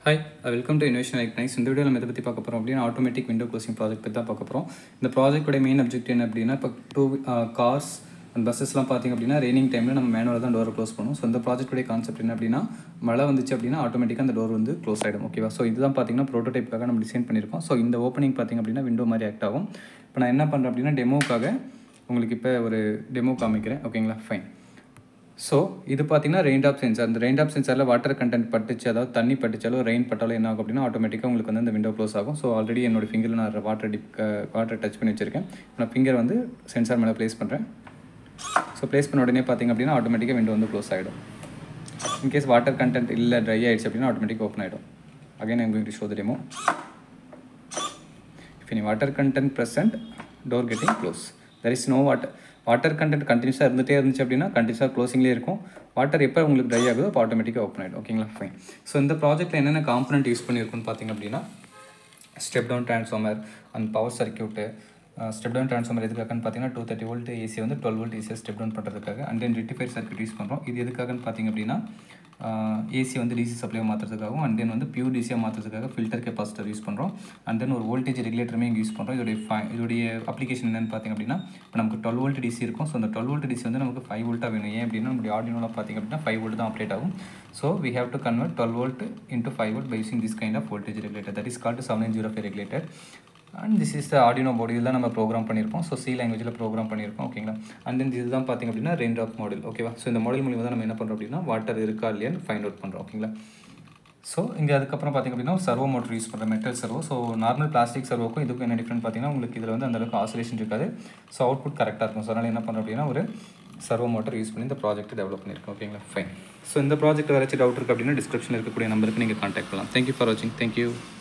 hi welcome to இன்வெஷன் எக்னைஸ் இந்த வீடியோ நம்ம எதை பற்றி பார்க்க போகிறோம் அப்படின்னா ஆட்டோமேட்டிக் விண்டோ க்ளோசிங் ப்ராஜெக்ட் பற்றி தான் பார்க்க போகிறோம் இந்த ப்ராஜெக்டோட மெயின் அப்ஜெக்ட் என்ன அப்படின்னா இப்போ டூ கார்ஸ் அண்ட் பஸ்ஸஸ்லாம் பார்த்திங்க அப்படின்னா ரெய்னிங் டைமில் நம்ம மேனுவலாக தான் டோரை க்ளோஸ் பண்ணுவோம் ஸோ இந்த ப்ராஜெக்டோட கான்செப்ட் என்ன அப்படின்னா மழை வந்துச்சு அப்படின்னா ஆட்டோமேட்டிக்காக அந்த டோர் வந்து க்ளோஸ் ஆகிடும் ஓகேவா ஸோ இதுதான் பார்த்தீங்கன்னா ப்ரோட்டோடைப்புக்காக நம்ம டிசைன் பண்ணியிருக்கோம் ஸோ இந்த ஓப்பனிங் பார்த்திங்க அப்படின்னா விண்டோ மாதிரி ஆக்ட் ஆகும் இப்போ நான் என்ன பண்ணுறேன் அப்படின்னா டெமோக்காக உங்களுக்கு இப்போ ஒரு டெமோ காமிக்கிறேன் ஓகேங்களா ஃபைன் ஸோ இது பார்த்தீங்கன்னா ரெயின் டாப் சென்சார் அந்த ரெயின் டாப் சென்சாரில் வாட்டர் கண்டென்ட் பட்டுச்சு அதாவது தண்ணி பட்டுச்சாலோ ரெயின் பட்டாலும் என்ன ஆகும் அப்படின்னா ஆட்டோமேட்டிக்காக உங்களுக்கு வந்து அந்த விண்டோ க்ளோஸ் ஆகும் ஸோ ஆல்ரெடி என்னோட ஃபிங்கரில் நான் வாட்டர் டிப் வாட்டர் டச் பண்ணி வச்சிருக்கேன் நான் ஃபிங்கர் வந்து சென்சார் மேலே ப்ளேஸ் பண்ணுறேன் ஸோ ப்ளேஸ் பண்ண உடனே பார்த்தீங்க அப்படின்னா ஆட்டோமேட்டிக்காக விண்டோ வந்து க்ளோஸ் ஆகிடும் இன்கேஸ் வாட்டர் கண்டென்ட் இல்லை ட்ரை ஆயிடுச்சு அப்படின்னா ஆட்டோமேட்டிக் ஓப்பன் ஆகிடும் again I'm going to show the demo if any water content present door getting close there is no water water content கண்டினியூஸாக இருந்துகிட்டே இருந்துச்சு அப்படின்னா கண்டினியூஸாக க்ளோசிங்லேயே இருக்கும் வாட்டர் எப்போ உங்களுக்கு ட்ரை ஆகுதோ அப்போ ஆட்டோமேட்டிக்காக ஓப்பன் ஆகிடும் ஓகேங்களா ஃபைன் ஸோ இந்த ப்ராஜெக்ட்டில் என்னென்ன காம்பனண்ட் யூஸ் பண்ணியிருக்குன்னு பார்த்தீங்க அப்படின்னா step down transformer and power circuit step down transformer எதுக்காகன்னு பார்த்தீங்கன்னா டூ தேர்ட்டி வோல்ட் ஏசி வந்து டுவெல் வோல்ட் ஏசியை ஸ்டெப் டவுன் பண்ணுறதுக்காக and then rectifier circuit use பண்ணுறோம் இது எதுக்காகன்னு பார்த்தீங்க அப்படின்னா ஏசி வந்து டிசி சப்ளை மாற்றுறதுக்காகவும் அண்ட் தென் வந்து பியூர் டிசியாக மாற்றுறதுக்காக ஃபில்டர் கெப்பாசிட்டர் யூஸ் பண்ணுறோம் அண்ட் தென் ஒரு வோல்டேஜ் ரெகுலேட்டருமே இங்கே யூஸ் பண்ணுறோம் இதோடைய ஃபை இதோடைய அப்ளிகேஷன் என்னென்னு பார்த்தீங்க அப்படின்னா இப்போ நமக்கு டுவெல் வோல்ட் டிசி இருக்கும் ஸோ அந்த டுவெல் வோல்ட் டிசி வந்து நமக்கு ஃபைவ் வோல்ட்டாக வேணும் ஏன் அப்படின்னா நம்மளுடைய ஆடியோவில் பார்த்தீங்க அப்படின்னா ஃபைவ் வோல்ட் தான் ஆப்ரேட் ஆகும் so we have to convert twelve volt into five volt by using this kind of voltage regulator that is called seven nine zero five regulator and this is the audio board இதெல்லாம் நம்ம program பண்ணியிருக்கோம் so C லாங்குவேஜில் program பண்ணியிருக்கோம் ஓகேங்களா and then இதுதான் பார்த்திங்க அப்படின்னா rain drop model ஓகேவா ஸோ இந்த மாடல் மூலியமாக தான் நம்ம என்ன பண்ணுறோம் அப்படின்னா வாட்டர் இருக்கா இல்லையான்னு ஃபைண்ட் அவுட் பண்ணுறோம் ஓகேங்களா ஸோ இங்கே அதுக்கப்புறம் பார்த்திங்க அப்படின்னா சர்வோ மோட்டர் யூஸ் பண்ணுற metal servo so normal plastic சர்வோக்கும் இதுக்கும் என்ன டிஃப்ரெண்ட் பார்த்தீங்கன்னா உங்களுக்கு இதில் வந்து அந்தளவுக்கு ஆசோலேஷன் இருக்காது ஸோ அவுட்புட் கரெக்டாக இருக்கும் ஸோ அதனால் என்ன பண்ணுறோம் அப்படின்னா ஒரு சர்வோ மோட்டர் யூஸ் பண்ணி இந்த ப்ராஜெக்ட் டெவலப் பண்ணியிருக்கோம் ஓகேங்களா ஃபைன் ஸோ இந்த ப்ராஜெக்ட் வரைச்சி டவுட் இருக்குது அப்படின்னா டிஸ்கிரிப்ஷனில் இருக்கக்கூடிய நம்பருக்கு நீங்கள் கான்டாக்ட் பண்ணலாம் தேங்க்யூ ஃபார் வாட்சிங் தேங்க்யூ